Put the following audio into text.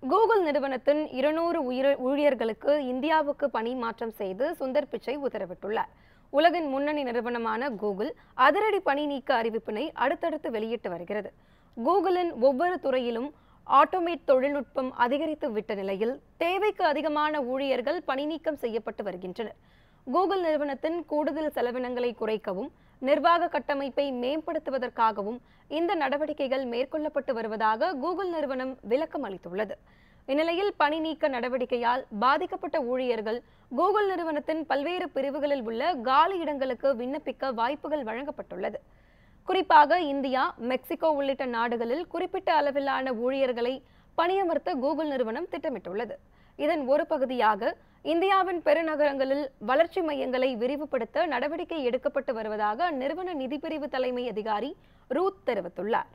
Google நிறுவனத்தின் இருநூறு உயிர் ஊழியர்களுக்கு இந்தியாவுக்கு பணி மாற்றம் செய்து சுந்தர் பிச்சை உத்தரவிட்டுள்ளார் உலகின் முன்னணி நிறுவனமான கூகுள் அதிரடி பணி நீக்க அறிவிப்பினை அடுத்தடுத்து வெளியிட்டு வருகிறது கூகுளின் ஒவ்வொரு துறையிலும் ஆட்டோமேட் தொழில்நுட்பம் அதிகரித்து விட்ட நிலையில் தேவைக்கு அதிகமான ஊழியர்கள் பணி நீக்கம் செய்யப்பட்டு வருகின்றனர் கூகுள் நிறுவனத்தின் கூடுதல் செலவினங்களை குறைக்கவும் நிர்வாக கட்டமைப்பை மேம்படுத்துவதற்காகவும் இந்த நடவடிக்கைகள் மேற்கொள்ளப்பட்டு வருவதாக கூகுள் நிறுவனம் விளக்கம் அளித்துள்ளது இந்நிலையில் பணி நீக்க நடவடிக்கையால் பாதிக்கப்பட்ட ஊழியர்கள் கூகுள் நிறுவனத்தின் பல்வேறு பிரிவுகளில் உள்ள காலி இடங்களுக்கு விண்ணப்பிக்க வாய்ப்புகள் வழங்கப்பட்டுள்ளது குறிப்பாக இந்தியா மெக்சிகோ உள்ளிட்ட நாடுகளில் குறிப்பிட்ட அளவிலான ஊழியர்களை பணியமர்த்த கூகுள் நிறுவனம் திட்டமிட்டுள்ளது இதன் ஒரு பகுதியாக இந்தியாவின் பெருநகரங்களில் வளர்ச்சி மையங்களை விரிவுபடுத்த நடவடிக்கை எடுக்கப்பட்டு வருவதாக அந்நிறுவன நிதிப்பிரிவு தலைமை அதிகாரி ரூத் தெரிவித்துள்ளார்